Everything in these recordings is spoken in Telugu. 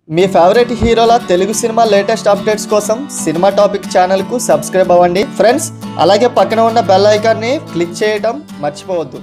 మీ ఫేవరెట్ హీరోల తెలుగు సినిమా లేటెస్ట్ అప్డేట్స్ కోసం సినిమా టాపిక్ ఛానల్కు సబ్స్క్రైబ్ అవ్వండి ఫ్రెండ్స్ అలాగే పక్కన ఉన్న బెల్ ఐకాన్ని క్లిక్ చేయడం మర్చిపోవద్దు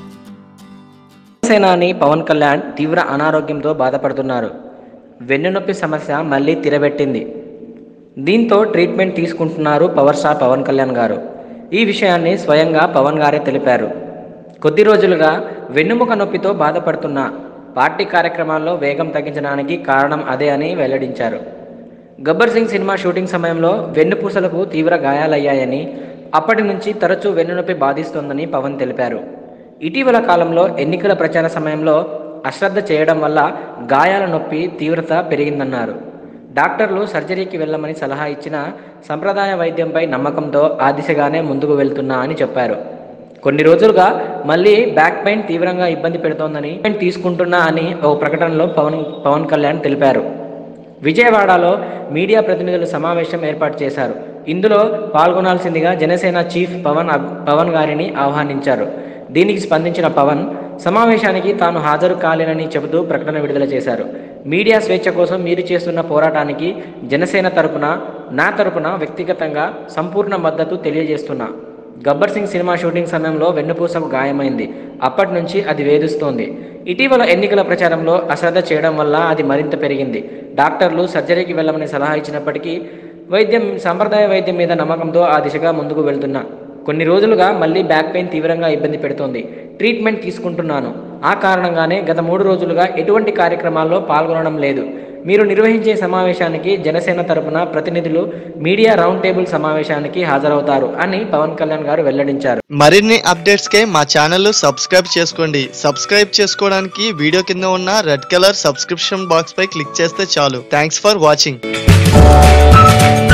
సేనాని పవన్ కళ్యాణ్ తీవ్ర అనారోగ్యంతో బాధపడుతున్నారు వెన్నునొప్పి సమస్య మళ్ళీ తిరబెట్టింది దీంతో ట్రీట్మెంట్ తీసుకుంటున్నారు పవర్ స్టార్ పవన్ కళ్యాణ్ గారు ఈ విషయాన్ని స్వయంగా పవన్ గారే తెలిపారు కొద్ది రోజులుగా వెన్నుముక నొప్పితో బాధపడుతున్న పార్టీ కార్యక్రమాల్లో వేగం తగ్గించడానికి కారణం అదే అని వెల్లడించారు గబ్బర్ సింగ్ సినిమా షూటింగ్ సమయంలో వెన్నుపూసలకు తీవ్ర గాయాలయ్యాయని అప్పటి నుంచి తరచూ వెన్నునొప్పి బాధిస్తోందని పవన్ తెలిపారు ఇటీవల కాలంలో ఎన్నికల ప్రచార సమయంలో అశ్రద్ధ చేయడం వల్ల గాయాల నొప్పి తీవ్రత పెరిగిందన్నారు డాక్టర్లు సర్జరీకి వెళ్ళమని సలహా ఇచ్చిన సంప్రదాయ వైద్యంపై నమ్మకంతో ఆ దిశగానే ముందుకు వెళ్తున్నా అని చెప్పారు కొన్ని రోజులుగా మళ్ళీ బ్యాక్ పెయిన్ తీవ్రంగా ఇబ్బంది పెడుతోందని ట్రీట్మెంట్ తీసుకుంటున్నా అని ఒక ప్రకటనలో పవన్ పవన్ కళ్యాణ్ తెలిపారు విజయవాడలో మీడియా ప్రతినిధుల సమావేశం ఏర్పాటు చేశారు ఇందులో పాల్గొనాల్సిందిగా జనసేన చీఫ్ పవన్ అబ్- పవన్ గారిని ఆహ్వానించారు దీనికి స్పందించిన పవన్ సమావేశానికి తాను హాజరు కాలేనని చెబుతూ ప్రకటన విడుదల చేశారు మీడియా స్వేచ్ఛ కోసం మీరు చేస్తున్న పోరాటానికి జనసేన తరపున నా తరపున వ్యక్తిగతంగా సంపూర్ణ మద్దతు తెలియజేస్తున్నా గబ్బర్ సింగ్ సినిమా షూటింగ్ సమయంలో వెన్నుపూసకు గాయమైంది అప్పటి నుంచి అది వేధిస్తోంది ఇటీవల ఎన్నికల ప్రచారంలో అశ్రద్ధ చేయడం వల్ల అది మరింత పెరిగింది డాక్టర్లు సర్జరీకి వెళ్ళమని సలహా ఇచ్చినప్పటికీ వైద్యం సంప్రదాయ వైద్యం మీద నమ్మకంతో ఆ దిశగా ముందుకు వెళ్తున్నా కొన్ని రోజులుగా మళ్ళీ బ్యాక్ పెయిన్ తీవ్రంగా ఇబ్బంది పెడుతోంది ట్రీట్మెంట్ తీసుకుంటున్నాను ఆ కారణంగానే గత మూడు రోజులుగా ఎటువంటి కార్యక్రమాల్లో పాల్గొనడం లేదు మీరు నిర్వహించే సమావేశానికి జనసేన తరపున ప్రతినిధులు మీడియా రౌండ్ టేబుల్ సమావేశానికి హాజరవుతారు అని పవన్ కళ్యాణ్ గారు వెల్లడించారు మరిన్ని అప్డేట్స్కే మా ఛానల్ సబ్స్క్రైబ్ చేసుకోండి సబ్స్క్రైబ్ చేసుకోవడానికి వీడియో కింద ఉన్న రెడ్ కలర్ సబ్స్క్రిప్షన్ బాక్స్ పై క్లిక్ చేస్తే చాలు థ్యాంక్స్ ఫర్ వాచింగ్